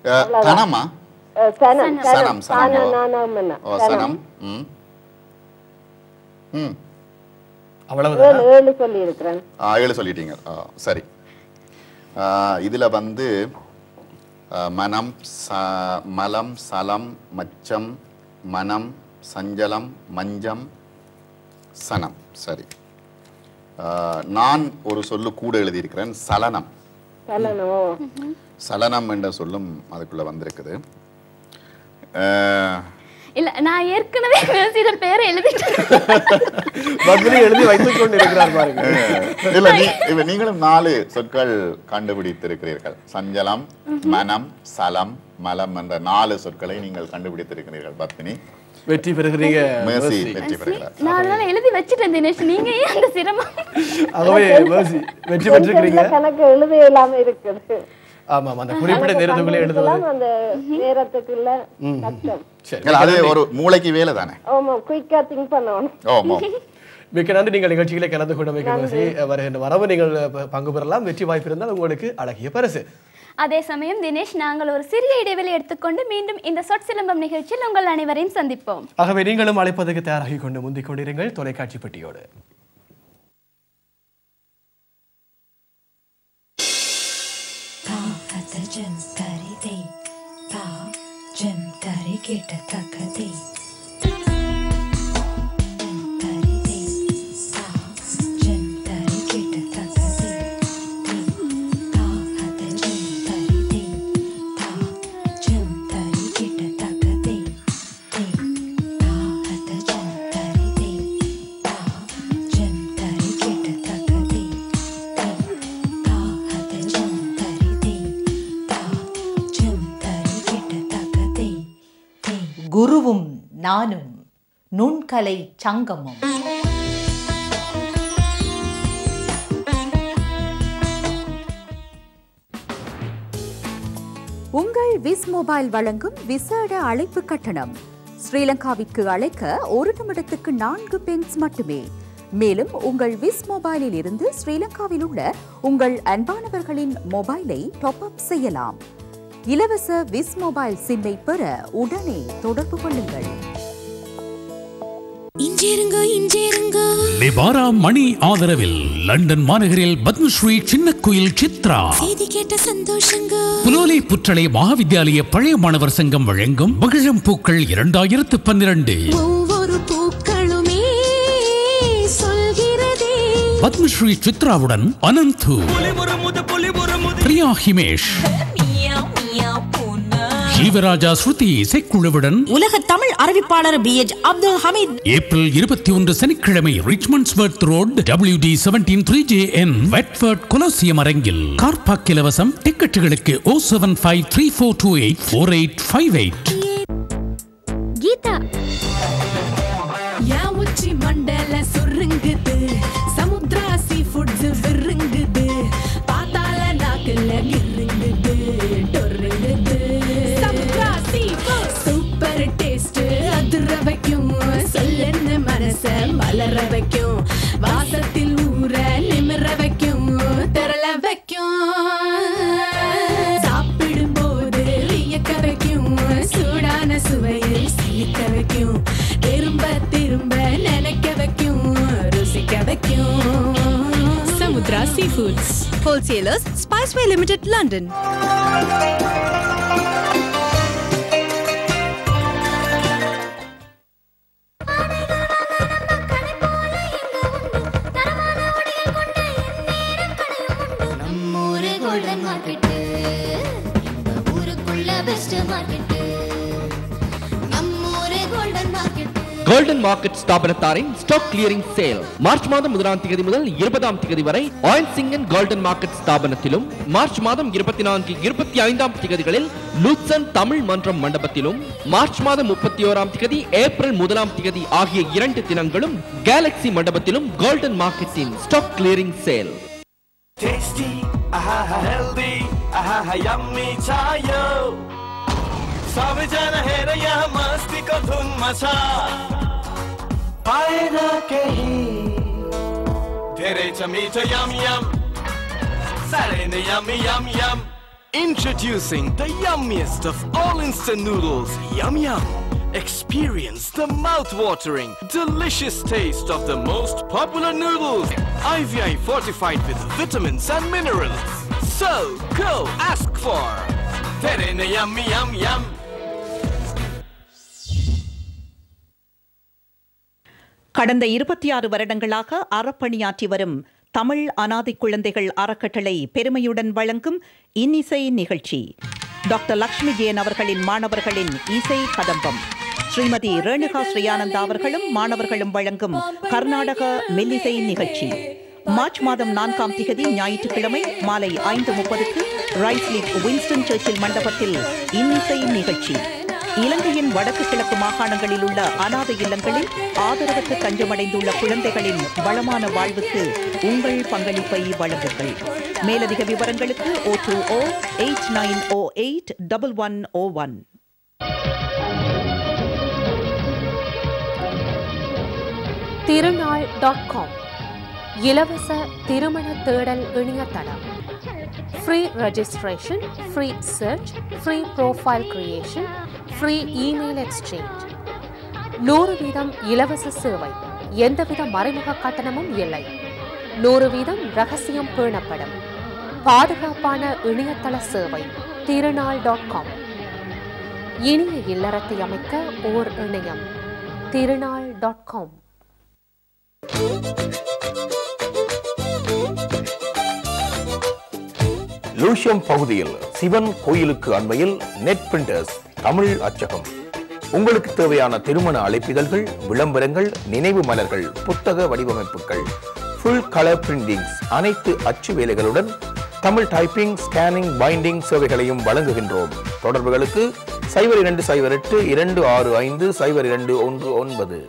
அஹ், கணமா அஹ், சனம் சனம், சனம் சனம். சான நானமன ஓ சனம் ம் ம் அவ்வளவுதான் ஏழு ஏழு சொல்லி இருக்கிறேன் ஆ, ஏழு சொல்லிட்டீங்க ஆ, சரி ஆ, இதுல வந்து ஆ, மனம் ச- மலம் சலம் மச்சம் மனம் சஞ்சலம் மஞ்சம் சனம் சரி ஆ, நான் ஒரு சொல்லு கூட எழுதியிருக்கிறேன் சலனம் சலனோ சலனம் என்ற சொல்லும் அதுக்குள்ள வந்திருக்குது ஆ, இல்ல நான் ஏற்கனவே மேசியோட பேரை எழுதிட்டேன் பத்மினி எழுதி வைத்துக் கொண்டு இருக்கிறார் பாருங்க இல்ல நீ- இல்ல, நீங்களும் நாலு சொற்கள் கண்டுபிடித்திருக்கிறீர்கள் சஞ்சலம் மனம் சலம் மலம் என்ற நாலு சொற்களை நீங்கள் கண்டுபிடித்திருக்கிறீர்கள் பத்மினி வெற்றி பெறுகிறீங்க மேசி mercy. வெற்றி பெறுகிறார் நான் அதெல்லாம் எழுதி வச்சிட்டேன் தினேஷ் நீங்க ஏன் அந்த சிரமம் ஆகவே mercy. வெற்றி பெற்றிருக்கிறீங்க டென்ஷன்ல கணக்கு எழுத இல்லாம இருக்குது ஆமா ஆமா, அந்த குறிப்பிட்ட நேரத்துக்குள்ளே எழுதுவது கண்டுபிடிக்கலாம், அந்த நேரத்துக்குள்ள கஷ்டம் சரி இல்ல, அது ஒரு மூளைக்கு வேலை தானே ஆமா குயிக்கா திங்க் பண்ணணும் ஓமோ மிக்க நன்றி நீங்கள் நிகழ்ச்சிகளை கலந்து கொண்ட மிக்க மகிழ்ச்சி வருகின்ற வரவு நீங்கள் ப- பங்கு பெறலாம் வெற்றி வாய்ப்பு இருந்தால் உங்களுக்கு அழகிய பரிசு அதே சமயம் தினேஷ் நாங்கள் ஒரு சிறிய இடைவெளி எடுத்துக்கொண்டு மீண்டும் இந்த சொற்சிலம்பம் நிகழ்ச்சியில் உங்கள் அனைவரையும் சந்திப்போம் ஆகவே நீங்களும் அழைப்பதற்கு தயாராகி கொண்டு முந்திக் கொண்டிருங்கள் தொலைக்காட்சி பெட்டியோடு ತಾಕತ ಜಂ ಕರಿದೆ ತಾ ಜಂ ಕರಿ ಕೆಟ ತಕದೆ ಜಂ ಕರಿದೆ ತಾ ಜಂ ಕರಿ ಕೆಟ ತಕದೆ ತೆ ತಾಕತ ಜಂ ಕರಿದೆ ತಾ ಜಂ ಕರಿ ಕೆಟ ತಕದೆ ತೆ ತಾಕತ ಜಂ ಕರಿದೆ ತಾ ಜಂ ಕರಿ ಕೆಟ ತಕದೆ ತೆ ತಾಕತ ಜಂ ಕರಿದೆ ತಾ ಜಂ ಕರಿ ಕೆಟ ತಕದೆ ತೆ குருவும் நானும் நுண்கலை சங்கமம் உங்கள் விஸ் மொபைல் வழங்கும் விசேட அழைப்பு கட்டணம் ஸ்ரீலங்காவிற்கு அழைக்க ஒரு நிமிடத்துக்கு நான்கு பென்ஸ் மட்டுமே மேலும் உங்கள் விஸ் மொபைலில் இருந்து ஸ்ரீலங்காவில் உள்ள உங்கள் அன்பானவர்களின் மொபைலை டாப் அப் செய்யலாம் இலவச விஸ் மொபைல் சிம்மை பெற உடனே தொடர்பு கொள்ளுங்கள் இஞ்சிருங்க இஞ்சிருங்க லிபாரா மணி ஆதரவில் லண்டன் மாநகரில் பத்மஸ்ரீ சின்ன குயில் சித்ரா செய்தி கேட்ட சந்தோஷங்க புலோலி புற்றலை மகாவித்யாலய பழைய மாணவர் சங்கம் வழங்கும் மகிழம் பூக்கள் இரண்டாயிரத்து பன்னிரண்டு ஒவ்வொரு பூக்களுமே சொல்கிறதே பத்மஸ்ரீ சித்ராவுடன் அனந்து பிரியா ஹிமேஷ் மியா மியா பூனா ஜீவராஜா ஸ்ருதி இசைக்குழுவுடன் உலக தமிழ் அறிவிப்பாளர் P H Abdul Hameed April இருபத்தி ஒன்று சனிக்கிழமை Rickmansworth road W D seventeen three J N Watford Colosseum அரங்கில் கார் பார்க் இலவசம் டிக்கெட்டுகளுக்கு O seven five three four two eight four eight five eight கீதா யா உச்சி மண்டல சுருங்குது சமுத்ரா சீ ஃபுட்ஸ் விருங்குது பாத்தால நாக்குல கிருங்குது டொருங்குது சமுத்ரா சீ சூப்பர் டேஸ்ட் அதிர வைக்கும் சொல்லென்ன மனச மலர வைக்கும் வாசத்தில் ஊற நிமிர வைக்கும் திரள வைக்கும் சாப்பிடும்போது வியக்க வைக்கும் சூடான சுவையில் சிலிக்க வைக்கும் திரும்ப திரும்ப நினைக்க வைக்கும் ருசிக்க வைக்கும் Samudra sea foods wholesalers Spiceway limited London நம்மூரு கோல்டன் மார்க்கெட்டு எங்க ஊருக்குள்ள பெஸ்ட் மார்க்கெட்டு நம்மூரு கோல்டன் மார்க்கெட்டு கோல்டன் மார்க்கெட் ஸ்தாபனத்தாரின் ஸ்டாக் கிளியரிங் சேல் மார்ச் மாதம் முதலாம் தேதி முதல் இருபதாம் தேதி வரை ஆயில் சிங்கன் கோல்டன் மார்க்கெட் ஸ்தாபனத்திலும் மார்ச் மாதம் இருபத்தி நான்கு இருபத்தி ஐந்தாம் தேதிகளில் லூத்சன் தமிழ் மன்றம் மண்டபத்திலும் மார்ச் மாதம் முப்பத்தி ஓராம் தேதி ஏப்ரல் முதலாம் தேதி ஆகிய இரண்டு தினங்களும் கேலக்ஸி மண்டபத்திலும் கோல்டன் மார்க்கெட்டின் stock clearing sale Tasty, ahaha healthy, ahaha yummy chayo. सबैजना हेर यहाँ मस्तीको धुनमा छ पाएन केही धेरै छ मिठो यम यम साह्रै नै yummy yum yum Introducing the yummiest of all instant noodles, Yum Yum. Experience the mouth-watering, delicious taste of the most popular noodles. IVI fortified with vitamins and minerals. So, go ask for Terene Yummy Yum Yum. கடந்த இருபத்தி ஆறு வருடங்களாக அறப்பணியாற்றி வரும் தமிழ் அனாதை குழந்தைகள் அறக்கட்டளை பெருமையுடன் வழங்கும் இன்னிசை நிகழ்ச்சி டாக்டர் லக்ஷ்மி ஜெயன் அவர்களின் மாணவர்களின் இசை கதம்பம் ஸ்ரீமதி ரேணுகா ஸ்ரீயானந்தா அவர்களும் மாணவர்களும் வழங்கும் கர்நாடக மெல்லிசை நிகழ்ச்சி மார்ச் மாதம் நான்காம் திகதி ஞாயிற்றுக்கிழமை மாலை ஐந்து முப்பதுக்கு ரைஸ்லிப் வின்ஸ்டன் சர்ச்சில் மண்டபத்தில் இன்னிசை நிகழ்ச்சி இலங்கையின் வடக்கு கிழக்கு மாகாணங்களில் உள்ள அனாதை இல்லங்களில் ஆதரவற்ற தஞ்சமடைந்துள்ள குழந்தைகளின் வளமான வாழ்வுக்கு உங்கள் பங்களிப்பை வழங்குங்கள் மேலதிக விவரங்களுக்கு O two O eight nine O eight double one O one Thirunaal dot com இலவச திருமண தேடல் இணையதளம் free registration free search free profile creation free email exchange நூறு வீதம் இலவச சேவை எந்தவித மறைமுக கட்டணமும் இல்லை நூறு வீதம் ரகசியம் பேணப்படும் பாதுகாப்பான இணையதள சேவை திருநாள் டாட் காம் இனிய இல்லறத்தை அமைக்க ஓர் இணையம் திருநாள் டாட் காம் லூசியம் பகுதியில் சிவன் கோயிலுக்கு அண்மையில் நெட் பிரிண்டர்ஸ் தமிழ் அச்சகம் உங்களுக்கு தேவையான திருமண அழைப்பிதழ்கள் விளம்பரங்கள் நினைவு மலர்கள் புத்தக வடிவமைப்புகள் ஃபுல் கலர் பிரிண்டிங்ஸ் அனைத்து அச்சு வேலைகளுடன் தமிழ் டைப்பிங் ஸ்கேனிங் பைண்டிங் சேவைகளையும் வழங்குகின்றோம் தொடர்புகளுக்கு சைபர் இரண்டு சைபர் எட்டு இரண்டு ஆறு ஐந்து சைபர் இரண்டு ஒன்று ஒன்பது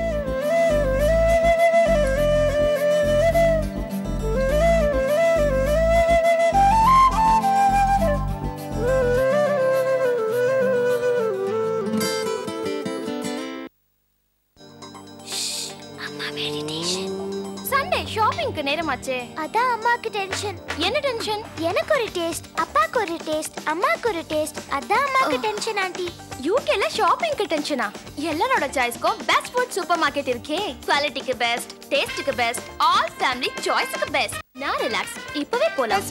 சண்டே ஷாப்பிங்க்கு நேரமாச்சே அதான் அம்மாக்கு டென்ஷன் என்ன டென்ஷன் எனக்கு ஒரு டேஸ்ட் அப்பாக்கு ஒரு டேஸ்ட் அம்மாக்கு ஒரு டேஸ்ட் அதான் அம்மாக்கு டென்ஷன் ஆண்டி யூகேல ஷாப்பிங்க்கு டென்ஷனா எல்லாரோட சாய்ஸ்க்கும் பெஸ்ட் ஃபுட் சூப்பர் மார்க்கெட் இருக்கே குவாலிட்டிக்கு பெஸ்ட் டேஸ்ட்டுக்கு பெஸ்ட் ஆல் ஃபேமிலி சாய்ஸ்க்கு பெஸ்ட் நான் ரிலாக்ஸ் இப்பவே போலாம்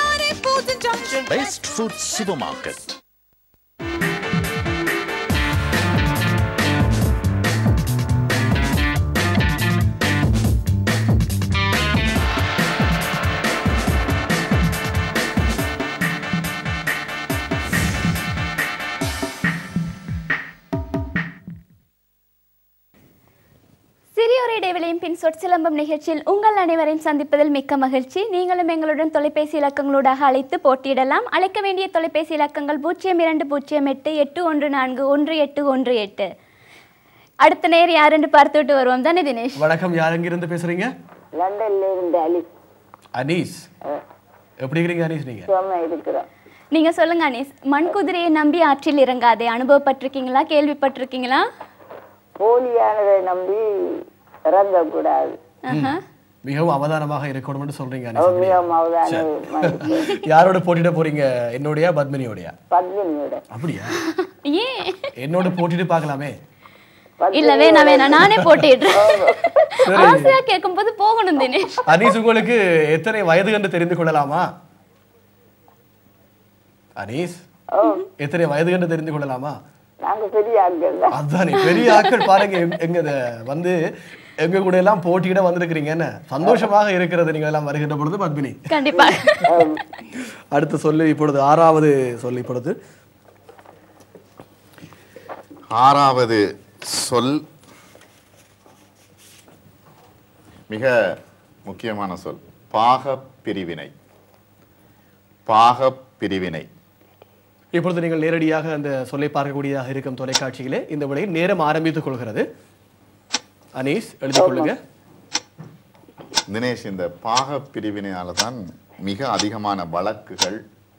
Best Food Supermarket. சிறியொரு இடைவெளியின் பின் சொற்சிலம்பம் நிகழ்ச்சியில் உங்கள் அனைவரையும் சந்திப்பதில் மிக்க மகிழ்ச்சி நீங்களும் எங்களுடன் தொலைபேசி இலக்கங்களூடாக அழைத்து போட்டியிடலாம் அழைக்க வேண்டிய தொலைபேசி இலக்கங்கள் பூஜ்ஜியம் இரண்டு பூஜ்ஜியம் எட்டு எட்டு ஒன்று நான்கு ஒன்று எட்டு ஒன்று எட்டு அடுத்த நேர் யாருன்னு பார்த்துட்டு வருவோம் தானே தினேஷ் வணக்கம் யார் எங்கிருந்து பேசுறீங்க லண்டன்ல இருந்து அலிஸ் அனீஸ் எப்படி இருக்கிறீங்க அனீஸ் நீங்க சுகமா இருக்கிறோம் நீங்க சொல்லுங்க அனீஸ் மண் குதிரையை நம்பி ஆற்றில் இறங்காதே அனுபவப்பட்டிருக்கீங்களா கேள்விப்பட்டிருக்கீங்களா போலியானதை நம்பி இறங்கக்கூடாது ஆஹா. மிகவும் அவதானமாக இருக்கணும்னு சொல்றீங்க அவ அனீஸ் மிகவும் அவதான சரி. யாரோட போட்டியிட போறீங்க என்னோடயா பத்மினியோடயா பத்மினியோட அப்படியா ஏன் என்னோட போட்டிட்டு பார்க்கலாமே இல்ல வேணாம் வேணாம் நானே போட்டிடுறேன் சரி. ஆசையா கேட்கும்போது போகணும் தினேஷ் அனீஸ் உங்களுக்கு எத்தனை வயது என்று தெரிந்து கொள்ளலாமா அனீஸ் எத்தனை வயது என்று தெரிந்து கொள்ளலாமா நாங்க பெரிய ஆட்கள் தான் அதானே பெரிய ஆட்கள் பாருங்க எங்க- எங்க இத வந்து எங்க கூட எல்லாம் போட்டியிட வந்திருக்கிறீங்கன்னு சந்தோஷமாக இருக்கிறது நீங்க எல்லாம் வருகின்ற பொழுது பத்மினி கண்டிப்பா அடுத்து சொல்லு இப்பொழுது ஆறாவது சொல்லு இப்பொழுது ஆறாவது சொல் மிக முக்கியமான சொல் பாகப் பிரிவினை பாகப் பிரிவினை இப்பொழுது நீங்கள் நேரடியாக அந்த சொல்லை பார்க்கக்கூடியதாக இருக்கும் தொலைக்காட்சியிலே இந்த விடையில் நேரம் ஆரம்பித்துக் கொள்கிறது அனீஸ் எழுதிக் கொள்ளுங்க தினேஷ் இந்த பாகப் பிரிவினையால தான் மிக அதிகமான வழக்குகள்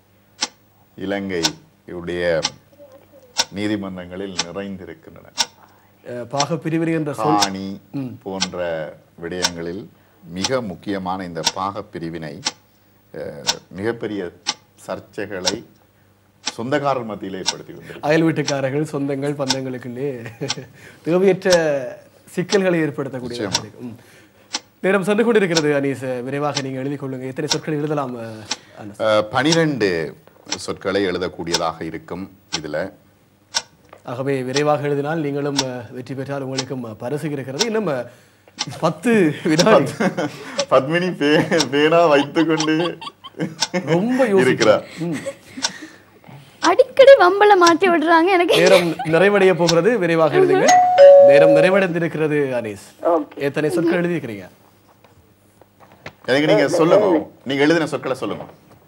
இலங்கையுடைய நீதிமன்றங்களில் நிறைந்திருக்கின்றன அஹ், பாக பிரிவினை என்ற சொல் காணி போன்ற விடயங்களில் மிக முக்கியமான இந்த பாகப் பிரிவினை அஹ், மிகப்பெரிய சர்ச்சைகளை சொந்தக்காரர் மத்தியிலே ஏற்படுத்தி கொண்டிருக்கிறது அயல் வீட்டுக்காரர்கள் சொந்தங்கள் பந்தங்களுக்குள்ளே தேவையற்ற சிக்கல்களை ஏற்படுத்தக்கூடிய இருக்கும். ம். நேரம் சென்று கொண்டிருக்கிறது அனீஸ் விரைவாக நீங்க எழுதி கொள்ளுங்க எத்தனை சொற்கள் எழுதலாம் அஹ், அனஸ்? அஹ், பனிரெண்டு சொற்களை எழுதக்கூடியதாக இருக்கும் இதுல ஆகவே விரைவாக எழுதினால் நீங்களும் அஹ், வெற்றி பெற்றால் உங்களுக்கும் அஹ், பரிசு இருக்கிறது இன்னும் அஹ், பத்து வினாடி பத்மினி பே- பேனா வைத்துக்கொண்டு ரொம்ப இருக்கிறார் ம். அடிக்கடி வம்பல மாட்டி விடுறாங்க எனக்கு நேரம் நிறைவடைய போகிறது விரைவாக எழுதுங்க நேரம் நிறைவடைந்திருக்கிறது அனீஸ் எத்தனை சொற்கள் எழுதியிருக்கிறீங்க எனக்கு நீங்க சொல்லுங்க நீங்க எழுதின சொற்களை சொல்லுங்க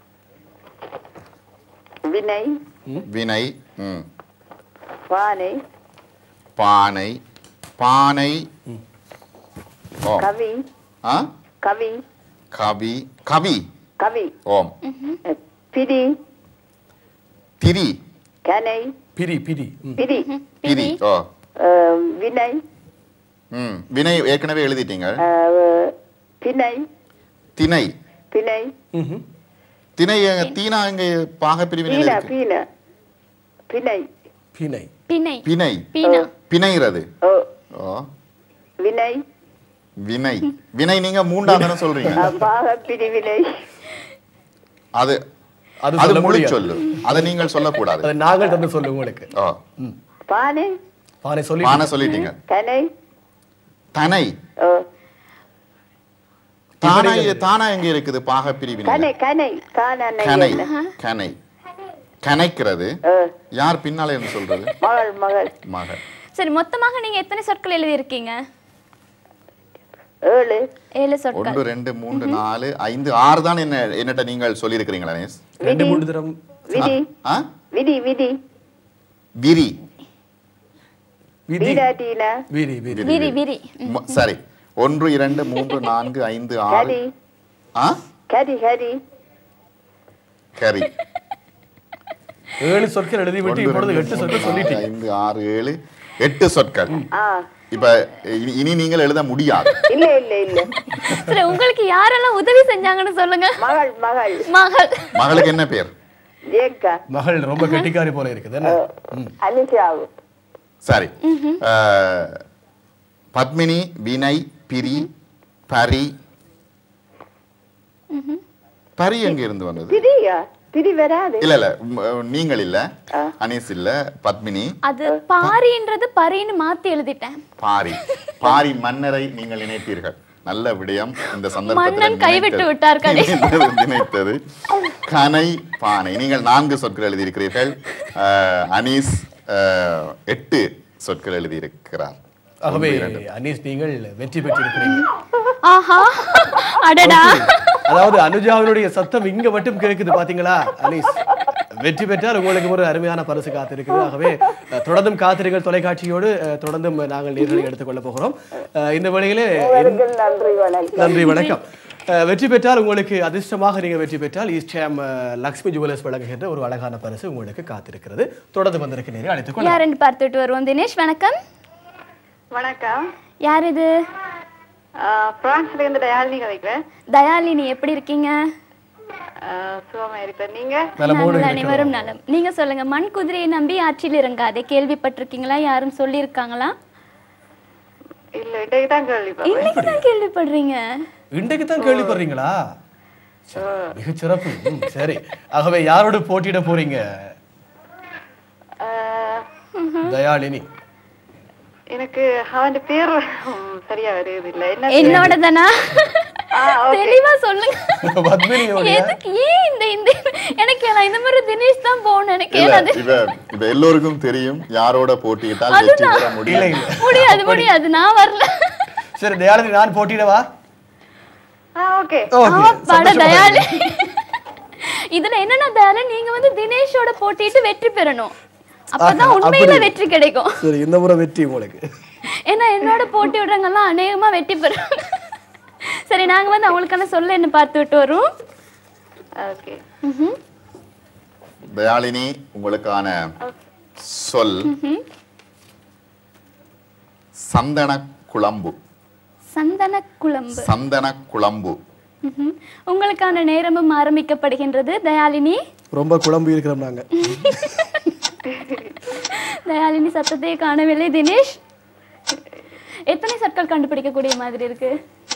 வினை வினை ம். பானை பானை பானை ஓ கவி ஆ கவி கவி கவி கவி ஓம் பிடி திரி கனை பிரி பிரி ம். பிடி திரி ஓ அஹ், வினை ம் வினை ஏற்கனவே எழுதிட்டீங்க அஹ், பிணை திணை பிணை திணை எங்க- தீனா எங்க பாக பிரிவினையில் பீன இருக்கு பீன பிணை பிணை பிணை பிணை பீனா பிணைகிறது ஓ ஓ வினை வினை வினை நீங்க மூன்றாம் தானே சொல்றீங்க அஹ், பாக பிரிவினை அது அது அது சொல்ல முழு முடியாது. சொல்லு அதை நீங்கள் சொல்லக்கூடாது அதை நாங்கள் தந்து சொல்லுங்க உங்களுக்கு ஓ பானை பானை சொல்லி பானை சொல்லிட்டீங்க கனை தனை ஓ தானா தானா எங்க இருக்குது பாக பிரிவினை கனை கனை காணனை கனை என்ன? கனை கனைக்கிறது அஹ், யார் பின்னால என்ன சொல்றது மகள் மகள் மகள் சரி மொத்தமாக நீங்க எத்தனை சொற்கள் எழுதியிருக்கீங்க ஏழு ஏழு சொற்கள் ஒன்று ரெண்டு மூன்று நாலு ஐந்து ஆறு தான் என்ன என்னட்ட நீங்கள் சொல்லியிருக்கிறீங்களா நேஸ் ரெண்டு மூணு தரம் விதி ஆ விதி விதி விரி விதி வீராதீன விரி விரி விரி விரி ம- சரி ஒன்று இரண்டு மூன்று நான்கு ஐந்து ஆறு கரி ஆ கரி கரி கரி ஏழு சொற்கள் எழுதி விட்டு ஒன்று, இப்பொழுது ரெண்டு, எட்டு மூன்று, சொற்கள் நான்கு, சொல்லிட்டீங்க ஐந்து ஆறு ஏழு எட்டு சொற்கள் ஆ இப்ப இனி- இனி நீங்கள் எழுத முடியாது இல்ல இல்ல இல்ல சரி உங்களுக்கு யாரெல்லாம் உதவி செஞ்சாங்கன்னு சொல்லுங்க மகள் மகள் மகள் மகளுக்கு என்ன பேர் ஜேக்கா மகள் ரொம்ப கெட்டிக்காரி போல இருக்குது என்ன ம். அனிஷாவு சரி அஹ், பத்மினி வினய் பிரி பரி பரி எங்க இருந்து வந்தது பிரியா பிரி வராது இல்ல இல்ல உம், நீங்கள் இல்ல அனீஸ் இல்ல பத்மினி அது பாரின்றது பரின்னு மாத்தி எழுதிட்டேன் பாரி பாரி மன்னரை நீங்கள் நினைத்தீர்கள் நல்ல விடயம் இந்த சந்தர்ப்பத்தில் மன்னன் கைவிட்டு நினைத்தது. விட்டார் கடைசி. நினைத்தது, நினைத்தது கனை பானை நீங்கள் நான்கு சொற்கள் எழுதியிருக்கிறீர்கள் அஹ், அனீஸ் அஹ், எட்டு சொற்கள் எழுதியிருக்கிறார் ஆகவே ஒன்று, இரண்டு. அனீஸ் நீங்கள் வெற்றி பெற்றிருக்கிறீங்க ஆஹா அடடா அதாவது அனுஜாவினுடைய சத்தம் இங்க மட்டும் கேக்குது பாத்தீங்களா அனீஸ் வெற்றி பெற்றால் உங்களுக்கு ஒரு அருமையான பரிசு காத்திருக்குது ஆகவே அஹ், தொடர்ந்தும் காத்திருங்கள் தொலைக்காட்சியோடு அஹ், தொடர்ந்தும் நாங்கள் நேர்களை எடுத்துக்கொள்ள போகிறோம் அஹ், இந்த வேளையிலே உங்களுக்கு நன்றி வணக்கம் நன்றி வணக்கம் அஹ், வெற்றி பெற்றால் உங்களுக்கு அதிர்ஷ்டமாக நீங்க வெற்றி பெற்றால் ஈஸ்டாம் லக்ஷ்மி ஜுவல்லர்ஸ் வழங்குகின்ற ஒரு அழகான பரிசு உங்களுக்கு காத்திருக்கிறது தொடர்ந்து வந்திருக்க நேரம் அழைத்துக் கொள்ளலாம் யாருன்னு பார்த்துட்டு வருவோம் தினேஷ் வணக்கம் வணக்கம் யார் இது ஆஹ் பிரான்ஸ்ல இருந்து டயாலினி கதைக்கிறேன் தயாலினி எப்படி இருக்கீங்க ஆஹ் சுகமா இருக்கிறேன் நீங்க நாங்கள் அனைவரும் நலம் நீங்க சொல்லுங்க மண் குதிரையை நம்பி ஆற்றில் இறங்காதே கேள்விப்பட்டிருக்கீங்களா யாரும் சொல்லியிருக்காங்களா இல்ல இன்றைக்கு தான் கேள்விப்பட்டேன் இன்னைக்கு தான் கேள்விப்படுறீங்க இன்றைக்கு தான் கேள்விப்படுறீங்களா மிகச் சிறப்பு ம், சரி ஆகவே யாரோடு போட்டியிட போறீங்க ஆஹ் தயாளினி எனக்கு அவன் பேர் உம், சரியா வருது இல்ல என்ன என்னோட தானா ஆ, okay. தெளிவா சொல்லுங்க பத்மினியோட எதுக்கு ஏன் இந்த இந்த எனக்கு நான் இந்த மாதிரி தினேஷ் தான் போகணும் எனக்கு இல்ல ஏதாவது இவ இவ எல்லோருக்கும் தெரியும் யாரோட போட்டியிட்டால் வெற்றி பெற இல்ல முடியும் இல்ல முடியாது முடியாது நான் வரல சரி தயாளினி நான் போட்டியிடவா ஓகே ஓகே பட தயாளு இதுல என்னன்னா தயாளு நீங்க வந்து தினேஷோட போட்டிட்டு வெற்றி பெறணும் அப்பதான் ஆஹா, உண்மையில அப்படி. வெற்றி கிடைக்கும் சரி இந்த முறை வெற்றி உங்களுக்கு ஏன்னா என்னோட போட்டி விடுறவங்க எல்லாம் அநேகமா வெற்றி பெறும் சரி நாங்க வந்து அவங்களுக்கான சொல்ல என்ன பார்த்து விட்டு வரோம் ஓகே தயாளினி உங்களுக்கான சொல் சந்தன குழம்பு சந்தன குழம்பு சந்தன குழம்பு ம்ஹும். உங்களுக்கான நேரமும் ஆரம்பிக்கப்படுகின்றது தயாலினி ரொம்ப குழம்பு இருக்கிறோம் நாங்க தயாலினி சத்தத்தையே காணவில்லை தினேஷ் எத்தனை சொற்கள் கண்டுபிடிக்கக்கூடிய மாதிரி இருக்கு